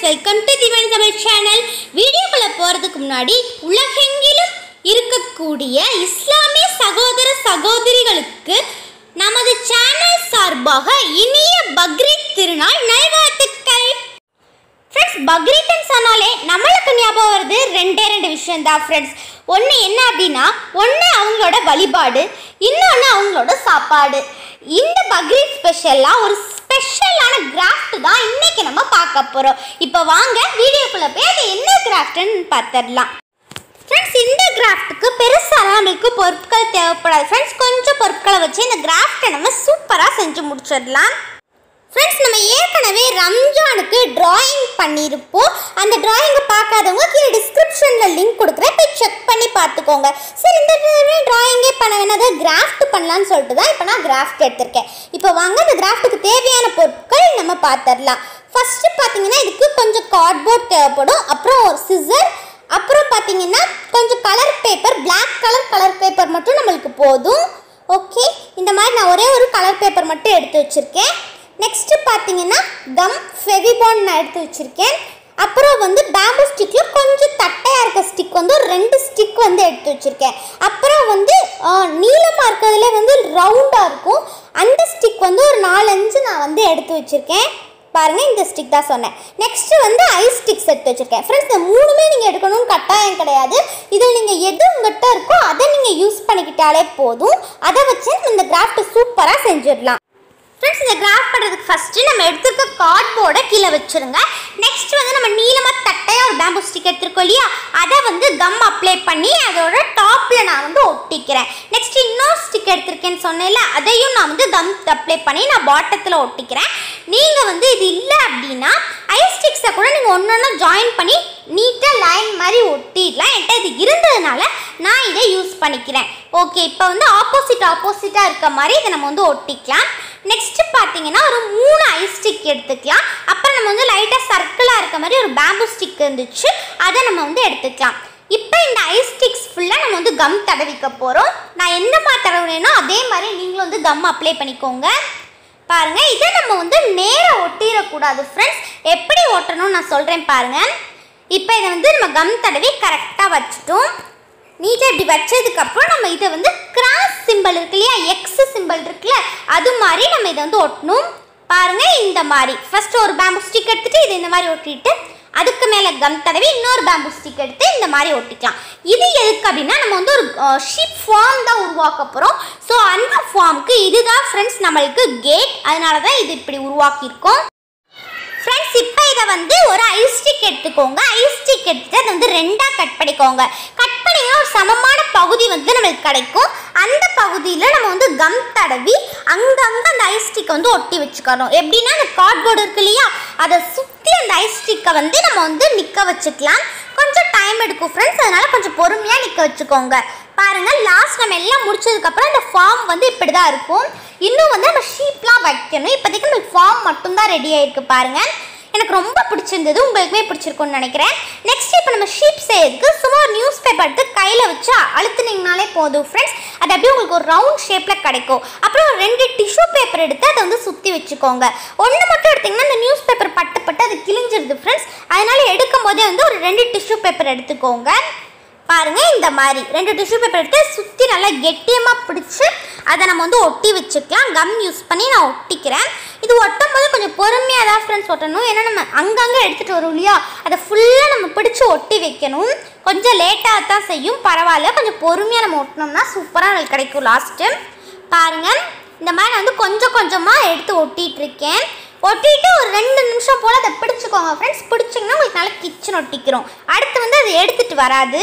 welcome to Divan Tamil channel வீடியோக்குள்ள போகிறதுக்கு முன்னாடி உலகெங்கிலும் இருக்கக்கூடிய இஸ்லாமிய சகோதர சகோதரிகளுக்கு நமது சேனல் சார்பாக இனிய பக்ரீத் திருநாள் நல்வாழ்த்துக்கள் ஃப்ரெண்ட்ஸ் பக்ரீத்னு சொன்னாலே நம்மளுக்கு ஞாபகம் வருது ரெண்டே ரெண்டு விஷயம் தான் ஃப்ரெண்ட்ஸ் ஒன்று என்ன அப்படின்னா ஒன்று அவங்களோட வழிபாடு இன்னொன்று அவங்களோட சாப்பாடு இந்த பக்ரீத் ஸ்பெஷலாக ஒரு ஸ்பெஷலான கிராஃப்ட் தான் இன்னைக்கு நம்ம பார்க்க போகிறோம் இப்போ வாங்க வீடியோக்குள்ளே போய் அது என்ன கிராஃப்ட்னு பார்த்துடலாம் ஃப்ரெண்ட்ஸ் இந்த கிராஃப்ட்டுக்கு பெருசாக நம்மளுக்கு பொருட்கள் தேவைப்படாது ஃப்ரெண்ட்ஸ் கொஞ்சம் பொருட்களை வச்சு இந்த கிராஃப்ட்டை நம்ம சூப்பராக செஞ்சு முடிச்சிடலாம் ஃப்ரெண்ட்ஸ் நம்ம ஏற்கனவே ரம்ஜானுக்கு டிராயிங் பண்ணியிருப்போம் அந்த டிராயிங்கை பார்க்காதவங்க கீழே டிஸ்கிரிப்ஷனில் லிங்க் கொடுக்குறேன் போய் செக் பண்ணி பார்த்துக்கோங்க சரி இந்த டிராயிங்கே பண்ண வேணாத கிராஃப்ட் பண்ணலான்னு சொல்லிட்டு தான் இப்போ நான் கிராஃப்ட் எடுத்திருக்கேன் இப்போ வாங்க இந்த கிராஃப்ட்டுக்கு தேவையான பொருட்கள் நம்ம பார்த்துடலாம் ஃபஸ்ட்டு பார்த்தீங்கன்னா இதுக்கு கொஞ்சம் கார்ட்போர்ட் தேவைப்படும் அப்புறம் ஒரு சிசர் அப்புறம் பார்த்தீங்கன்னா கொஞ்சம் colour paper Black colour colour paper மட்டும் நம்மளுக்கு போதும் ஓகே இந்த மாதிரி நான் ஒரே ஒரு கலர் பேப்பர் மட்டும் எடுத்து வச்சுருக்கேன் நெக்ஸ்ட்டு பார்த்தீங்கன்னா கம் ஃபெவிபான் நான் எடுத்து வச்சுருக்கேன் அப்புறம் வந்து பேம்பு ஸ்டிக்கில் கொஞ்சம் தட்டையாக இருக்க ஸ்டிக் வந்து ஒரு ரெண்டு ஸ்டிக் வந்து எடுத்து வச்சுருக்கேன் அப்புறம் வந்து நீளமாக இருக்கிறதுல வந்து ரவுண்டாக இருக்கும் அந்த ஸ்டிக் வந்து ஒரு நாலஞ்சு நான் வந்து எடுத்து வச்சுருக்கேன் பாருங்க இந்த ஸ்டிக் தான் சொன்னேன் நெக்ஸ்ட் வந்து ஐஸ் ஸ்டிக்ஸ் எடுத்து வச்சிருக்கேன் ஃப்ரெண்ட்ஸ் இந்த மூணுமே நீங்கள் எடுக்கணும்னு கட்டாயம் கிடையாது இதில் நீங்கள் எது உங்கள்கிட்ட இருக்கோ அதை நீங்கள் யூஸ் பண்ணிக்கிட்டாலே போதும் அதை வச்சு நம்ம இந்த கிராஃப்ட் சூப்பராக செஞ்சிடலாம் ஃப்ரெண்ட்ஸ் இந்த கிராஃப்ட் பண்ணுறதுக்கு ஃபஸ்ட்டு நம்ம எடுத்துருக்க கார்ட்போர்டை கீழே வச்சுருங்க நெக்ஸ்ட் வந்து நம்ம நீளமாக தட்டையாக ஒரு பேம்பு ஸ்டிக் எடுத்துருக்கோம் இல்லையா அதை வந்து கம் அப்ளை பண்ணி அதோட டாப்பில் நான் வந்து ஒட்டிக்கிறேன் நெக்ஸ்ட் இன்னொரு ஸ்டிக் எடுத்திருக்கேன்னு சொன்னேன்ல அதையும் நான் வந்து கம் அப்ளை பண்ணி நான் பாட்டத்தில் ஒட்டிக்கிறேன் நீங்கள் வந்து இது இல்லை அப்படின்னா ஐஸ் ஸ்டிக்ஸை கூட நீங்கள் ஒன்று ஒன்று ஜாயின் பண்ணி நீட்டாக லைன் மாதிரி ஒட்டிடலாம் என்கிட்ட இது இருந்ததுனால நான் இதை யூஸ் பண்ணிக்கிறேன் ஓகே இப்போ வந்து ஆப்போசிட் ஆப்போசிட்டாக இருக்க மாதிரி இதை நம்ம வந்து ஒட்டிக்கலாம் நெக்ஸ்ட் பார்த்தீங்கன்னா ஒரு மூணு ஐஸ் ஸ்டிக் எடுத்துக்கலாம் அப்புறம் நம்ம வந்து லைட்டாக சர்க்கிளாக இருக்க மாதிரி ஒரு பேம்பு ஸ்டிக் இருந்துச்சு அதை நம்ம வந்து எடுத்துக்கலாம் இப்போ இந்த ஐஸ் ஸ்டிக்ஸ் ஃபுல்லாக நம்ம வந்து கம் தடவிக்க போகிறோம் நான் எந்த மாதிரி தடவுனேனோ அதே மாதிரி நீங்களும் வந்து கம் அப்ளை பண்ணிக்கோங்க பாருங்க இதை நம்ம வந்து நேராக ஒட்டிடக்கூடாது ஃப்ரெண்ட்ஸ் எப்படி ஒட்டணும்னு நான் சொல்கிறேன் பாருங்க இப்போ இதை வந்து நம்ம கம் தடவி கரெக்டாக வச்சுட்டோம் நீட்டாக இப்படி வச்சதுக்கப்புறம் நம்ம இதை வந்து கிராஸ் சிம்பிள் இருக்கு இல்லையா எக்ஸ் சிம்பிள் இருக்குல்ல அது மாதிரி நம்ம இதை வந்து ஒட்டணும் பாருங்க இந்த மாதிரி ஃபர்ஸ்ட் ஒரு பேம்பு ஸ்டிக் எடுத்துட்டு இது இந்த மாதிரி ஒட்டிட்டு அதுக்கு மேலே கம் தடவி இன்னொரு பேம்பு ஸ்டிக் எடுத்து இந்த மாதிரி ஒட்டிக்கலாம் இது எதுக்கு அப்படின்னா நம்ம வந்து ஒரு ஷீப் ஃபார்ம் தான் உருவாக்க போகிறோம் ஸோ அந்த ஃபார்முக்கு இதுதான் ஃப்ரெண்ட்ஸ் நம்மளுக்கு கேட் அதனால தான் இது இப்படி உருவாக்கியிருக்கோம் ஃப்ரெண்ட்ஸ் இப்போ இதை வந்து ஒரு ஐஸ் ஸ்டிக் எடுத்துக்கோங்க ஐஸ் ஸ்டிக் எடுத்துட்டு அதை வந்து ரெண்டாக கட் பண்ணிக்கோங்க கட் பண்ணிங்கன்னா ஒரு சமமான பகுதி வந்து நம்மளுக்கு கிடைக்கும் அந்த பகுதியில் நம்ம வந்து கம் தடவி அங்கங்கே அந்த ஐஸ் ஸ்டிக்கை வந்து ஒட்டி வச்சுக்கணும் எப்படின்னா அந்த கார்ட்போர்டு இருக்கு இல்லையா அதை சுற்றி அந்த ஐஸ் ஸ்டிக்கை வந்து நம்ம வந்து நிற்க வச்சுக்கலாம் கொஞ்சம் டைம் எடுக்கும் ஃப்ரெண்ட்ஸ் அதனால கொஞ்சம் பொறுமையாக நிற்க வச்சுக்கோங்க பாருங்க லாஸ்ட் நம்ம எல்லாம் முடிச்சதுக்கப்புறம் இந்த ஃபார்ம் வந்து இப்படி தான் இருக்கும் இன்னும் வந்து நம்ம ஷீப்லாம் வைக்கணும் இப்போதைக்கு நம்ம ஃபார்ம் மட்டும்தான் ரெடி ஆயிருக்கு பாருங்க எனக்கு ரொம்ப பிடிச்சிருந்தது உங்களுக்குமே பிடிச்சிருக்கும்னு நினைக்கிறேன் நெக்ஸ்ட் இப்போ நம்ம ஷீப் செய்யறதுக்கு சும்மா ஒரு நியூஸ் பேப்பர் எடுத்து கையில் வச்சு அழுத்துனீங்கனாலே போதும் ஃப்ரெண்ட்ஸ் அது அப்படியே உங்களுக்கு ஒரு ரவுண்ட் ஷேப்பில் கிடைக்கும் அப்புறம் ஒரு ரெண்டு டிஷ்யூ பேப்பர் எடுத்து அதை வந்து சுற்றி வச்சுக்கோங்க ஒன்று மட்டும் எடுத்திங்கன்னா அந்த நியூஸ் பேப்பர் பட்டு பட்டு அது கிழிஞ்சிருது ஃப்ரெண்ட்ஸ் அதனால எடுக்கும் போதே வந்து ஒரு ரெண்டு டிஷ்யூ பேப்பர் எடுத்துக்கோங்க பாருங்க இந்த மாதிரி ரெண்டு டிஷ்யூ பேப்பர் எடுத்து சுற்றி நல்லா கெட்டியமாக பிடிச்சி அதை நம்ம வந்து ஒட்டி வச்சுக்கலாம் கம் யூஸ் பண்ணி நான் ஒட்டிக்கிறேன் இது ஒட்டும் போது கொஞ்சம் பொறுமையாக தான் ஃப்ரெண்ட்ஸ் ஒட்டணும் ஏன்னா நம்ம அங்கங்கே எடுத்துகிட்டு வரோம் இல்லையா அதை ஃபுல்லாக நம்ம பிடிச்சி ஒட்டி வைக்கணும் கொஞ்சம் லேட்டாக தான் செய்யும் பரவாயில்ல கொஞ்சம் பொறுமையாக நம்ம ஒட்டினோம்னா சூப்பராக எனக்கு கிடைக்கும் லாஸ்ட்டு பாருங்கள் இந்த மாதிரி நான் வந்து கொஞ்சம் கொஞ்சமாக எடுத்து ஒட்டிகிட்டு இருக்கேன் ஒட்டிட்டு ஒரு ரெண்டு நிமிஷம் போல் அதை பிடிச்சிக்கோங்க ஃப்ரெண்ட்ஸ் பிடிச்சிங்கன்னா உங்களுக்கு நல்லா கிச்சன் ஒட்டிக்கிறோம் அடுத்து வந்து அதை எடுத்துகிட்டு வராது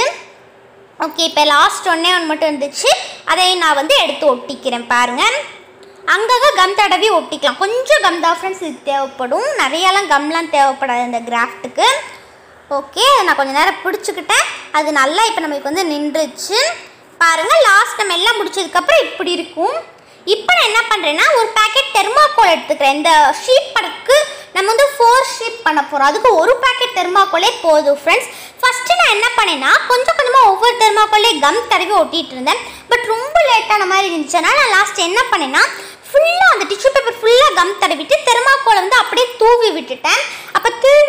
ஓகே இப்போ லாஸ்ட் ஒன்றே ஒன்று மட்டும் இருந்துச்சு அதை நான் வந்து எடுத்து ஒட்டிக்கிறேன் பாருங்கள் அங்கங்கே கம் தடவி ஒட்டிக்கலாம் கொஞ்சம் கம் தான் ஃப்ரெண்ட்ஸ் இது தேவைப்படும் நிறையாலாம் கம்லாம் தேவைப்படாது இந்த கிராஃப்ட்டுக்கு ஓகே அதை நான் கொஞ்சம் நேரம் பிடிச்சிக்கிட்டேன் அது நல்லா இப்போ நம்மளுக்கு வந்து நின்றுச்சு பாருங்கள் லாஸ்ட் நம்ம எல்லாம் முடிச்சதுக்கப்புறம் இப்படி இருக்கும் இப்போ நான் என்ன பண்ணுறேன்னா ஒரு பேக்கெட் தெர்மாக்கோல் எடுத்துக்கிறேன் இந்த ஷீப் படக்கு நம்ம வந்து ஃபோர் ஷீப் பண்ண போகிறோம் அதுக்கு ஒரு பேக்கெட் தெர்மாக்கோலே போதும் ஃப்ரெண்ட்ஸ் ஃபஸ்ட்டு நான் என்ன பண்ணேன்னா கொஞ்சம் கொஞ்சமாக ஒவ்வொரு தெர்மாக்கோலே கம் தடவி ஒட்டிகிட்டு இருந்தேன் பட் ரொம்ப லேட்டான மாதிரி இருந்துச்சுன்னா நான் லாஸ்ட் என்ன பண்ணேன்னா ஃபுல்லாக அந்த டிஷ்யூ பேப்பர் ஃபுல்லாக கம் தடவிட்டு தெர்மாக்கோலை வந்து அப்படியே தூவி விட்டுட்டேன் அப்போ தூவி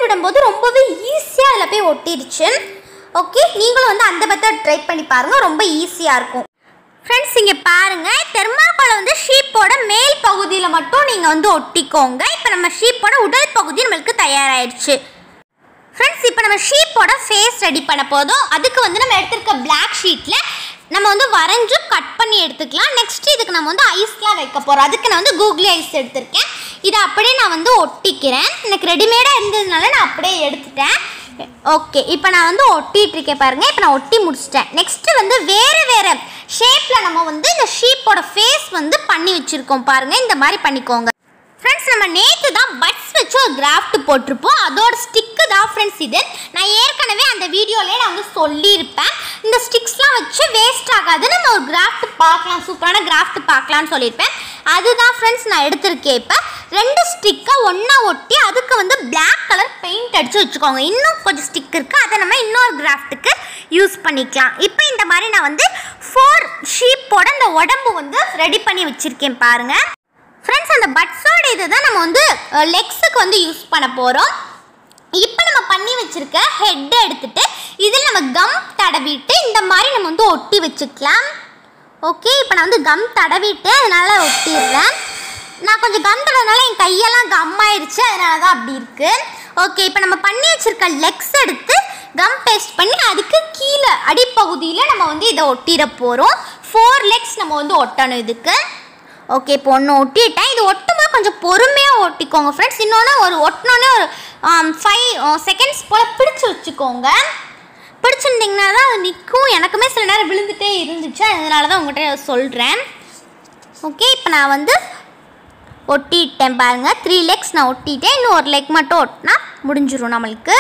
விடும்போது ரொம்பவே ஈஸியாக அதில் போய் ஒட்டிடுச்சு ஓகே நீங்களும் வந்து அந்த மெத்தட் ட்ரை பண்ணி பாருங்கள் ரொம்ப ஈஸியாக இருக்கும் ஃப்ரெண்ட்ஸ் இங்கே பாருங்கள் தெர்மாக்கோலை வந்து ஷீப்போட மேல் பகுதியில் மட்டும் நீங்கள் வந்து ஒட்டிக்கோங்க இப்போ நம்ம ஷீப்போட உடல் பகுதி நம்மளுக்கு தயாராகிடுச்சு ஃப்ரெண்ட்ஸ் இப்போ நம்ம ஷீப்போட ஃபேஸ் ரெடி பண்ண போதும் அதுக்கு வந்து நம்ம எடுத்திருக்க பிளாக் ஷீட்டில் நம்ம வந்து வரைஞ்சு கட் பண்ணி எடுத்துக்கலாம் நெக்ஸ்ட் இதுக்கு நம்ம வந்து ஐஸ்லாம் வைக்க போகிறோம் அதுக்கு நான் வந்து கூகுளி ஐஸ் எடுத்திருக்கேன் இதை அப்படியே நான் வந்து ஒட்டிக்கிறேன் எனக்கு ரெடிமேடாக இருந்ததுனால நான் அப்படியே எடுத்துட்டேன் ஓகே இப்போ நான் வந்து ஒட்டிட்டு இருக்கேன் பாருங்கள் இப்போ நான் ஒட்டி முடிச்சிட்டேன் நெக்ஸ்ட்டு வந்து வேறு வேறு ஷேப்பில் நம்ம வந்து இந்த ஷீப்போட ஃபேஸ் வந்து பண்ணி வச்சுருக்கோம் பாருங்கள் இந்த மாதிரி பண்ணிக்கோங்க ஃப்ரெண்ட்ஸ் நம்ம நேற்று தான் பட்ஸ் வச்சு ஒரு கிராஃப்ட் போட்டிருப்போம் அதோட ஸ்டிக்கு தான் ஃப்ரெண்ட்ஸ் இது நான் ஏற்கனவே அந்த வீடியோலேயே நான் வந்து சொல்லியிருப்பேன் இந்த ஸ்டிக்ஸ்லாம் வச்சு வேஸ்ட் ஆகாது நம்ம ஒரு கிராஃப்ட் பார்க்கலாம் சூப்பரான கிராஃப்ட் பார்க்கலாம்னு சொல்லியிருப்பேன் அதுதான் ஃப்ரெண்ட்ஸ் நான் எடுத்திருக்கேன் இப்போ ரெண்டு ஸ்டிக்கை ஒன்றா ஒட்டி அதுக்கு வந்து Black கலர் பெயிண்ட் அடித்து வச்சுக்கோங்க இன்னும் கொஞ்சம் ஸ்டிக் இருக்குது அதை நம்ம இன்னொரு கிராஃப்ட்டுக்கு யூஸ் பண்ணிக்கலாம் இப்போ இந்த மாதிரி நான் வந்து ஃபோர் ஷீப்போட அந்த உடம்பு வந்து ரெடி பண்ணி வச்சுருக்கேன் பாருங்கள் ஃப்ரெண்ட்ஸ் அந்த பட்ஸோட இது தான் நம்ம வந்து லெக்ஸுக்கு வந்து யூஸ் பண்ண போகிறோம் இப்போ நம்ம பண்ணி வச்சிருக்க ஹெட்டை எடுத்துட்டு இதில் நம்ம கம் தடவிட்டு இந்த மாதிரி நம்ம வந்து ஒட்டி வச்சுக்கலாம் ஓகே இப்போ நான் வந்து கம் தடவிட்டு அதனால ஒட்டிடுறேன் நான் கொஞ்சம் கம் தடவினால என் கையெல்லாம் கம் ஆயிடுச்சு அதனால தான் அப்படி இருக்கு ஓகே இப்போ நம்ம பண்ணி வச்சிருக்க லெக்ஸ் எடுத்து கம் பேஸ்ட் பண்ணி அதுக்கு கீழே அடிப்பகுதியில் நம்ம வந்து இதை ஒட்டிட போகிறோம் ஃபோர் லெக்ஸ் நம்ம வந்து ஒட்டணும் இதுக்கு ஓகே இப்போ ஒன்று ஒட்டிட்டேன் இது ஒட்டும்போது கொஞ்சம் பொறுமையாக ஒட்டிக்கோங்க ஃப்ரெண்ட்ஸ் இன்னொன்று ஒரு ஒட்டினோன்னே ஒரு ஃபைவ் செகண்ட்ஸ் போல் பிடிச்சி வச்சுக்கோங்க பிடிச்சிருந்தீங்கன்னா தான் அது நிற்கும் எனக்குமே சில நேரம் விழுந்துட்டே இருந்துச்சு அதனால தான் உங்கள்கிட்ட சொல்கிறேன் ஓகே இப்போ நான் வந்து ஒட்டிட்டேன் பாருங்கள் த்ரீ லெக்ஸ் நான் ஒட்டிட்டேன் இன்னும் ஒரு லெக் மட்டும் ஒட்டினா முடிஞ்சிரும் நம்மளுக்கு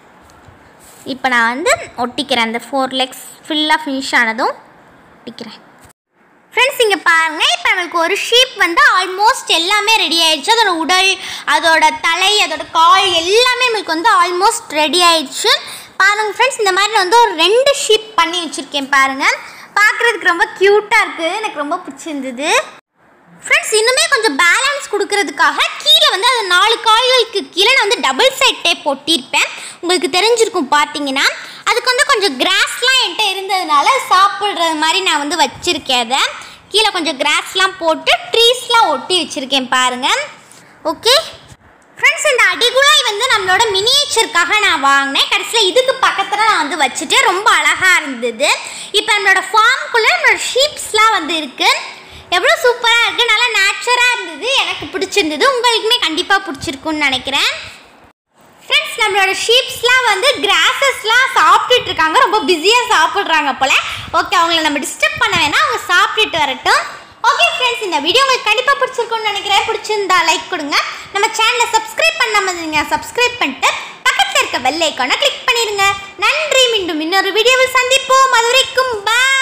இப்போ நான் வந்து ஒட்டிக்கிறேன் அந்த ஃபோர் லெக்ஸ் ஃபுல்லாக ஃபினிஷ் ஆனதும் ஒட்டிக்கிறேன் ஃப்ரெண்ட்ஸ் இங்கே பாருங்கள் இப்போ நம்மளுக்கு ஒரு ஷீப் வந்து ஆல்மோஸ்ட் எல்லாமே ரெடி ஆயிடுச்சு அதோட உடல் அதோட தலை அதோட கால் எல்லாமே நம்மளுக்கு வந்து ஆல்மோஸ்ட் ரெடி ஆயிடுச்சு பாருங்கள் ஃப்ரெண்ட்ஸ் இந்த மாதிரி நான் வந்து ஒரு ரெண்டு ஷீப் பண்ணி வச்சுருக்கேன் பாருங்கள் பார்க்குறதுக்கு ரொம்ப க்யூட்டாக இருக்குது எனக்கு ரொம்ப பிடிச்சிருந்தது ஃப்ரெண்ட்ஸ் இன்னுமே கொஞ்சம் பேலன்ஸ் கொடுக்கறதுக்காக கீழே வந்து அது நாலு காய்களுக்கு கீழே நான் வந்து டபுள் சைட் டேப் ஒட்டியிருப்பேன் உங்களுக்கு தெரிஞ்சிருக்கும் பார்த்தீங்கன்னா அதுக்கு வந்து கொஞ்சம் கிராஸ்லாம் என்கிட்ட இருந்ததுனால சாப்பிட்றது மாதிரி நான் வந்து வச்சுருக்கேன் அதை கீழே கொஞ்சம் கிராஸ்லாம் போட்டு ட்ரீஸ்லாம் ஒட்டி வச்சுருக்கேன் பாருங்கள் ஓகே ஃப்ரெண்ட்ஸ் இந்த அடிகுழாய் வந்து நம்மளோட மினியேச்சருக்காக நான் வாங்கினேன் கடைசியில் இதுக்கு பக்கத்தில் நான் வந்து வச்சுட்டு ரொம்ப அழகாக இருந்தது இப்போ நம்மளோட ஃபார்ம்குள்ளே நம்மளோட ஷீப்ஸ்லாம் வந்து இருக்குது எவ்வளோ சூப்பராக இருக்குது நல்லா நேச்சராக இருந்தது எனக்கு பிடிச்சிருந்தது உங்களுக்குமே கண்டிப்பாக பிடிச்சிருக்குன்னு நினைக்கிறேன் ஃப்ரெண்ட்ஸ் நம்மளோட ஷீப்ஸ்லாம் வந்து கிராஸஸ்லாம் சாப்பிட்டுட்டு இருக்காங்க ரொம்ப பிஸியாக சாப்பிட்றாங்க போல் ஓகே அவங்கள நம்ம டிஸ்டர்ப் பண்ண வேணாம் அவங்க சாப்பிட்டுட்டு வரட்டும் ஓகே ஃப்ரெண்ட்ஸ் இந்த வீடியோ உங்களுக்கு கண்டிப்பாக பிடிச்சிருக்கும்னு நினைக்கிறேன் பிடிச்சிருந்தா லைக் கொடுங்க நம்ம சேனலை சப்ஸ்கிரைப் பண்ணாமல் இருந்தீங்க சப்ஸ்கிரைப் பண்ணிட்டு பக்கத்தில் இருக்க பெல் ஐக்கானை கிளிக் பண்ணிடுங்க நன்றி மீண்டும் இன்னொரு வீடியோவில் சந்திப்போம் அது வரைக்கும் பாய்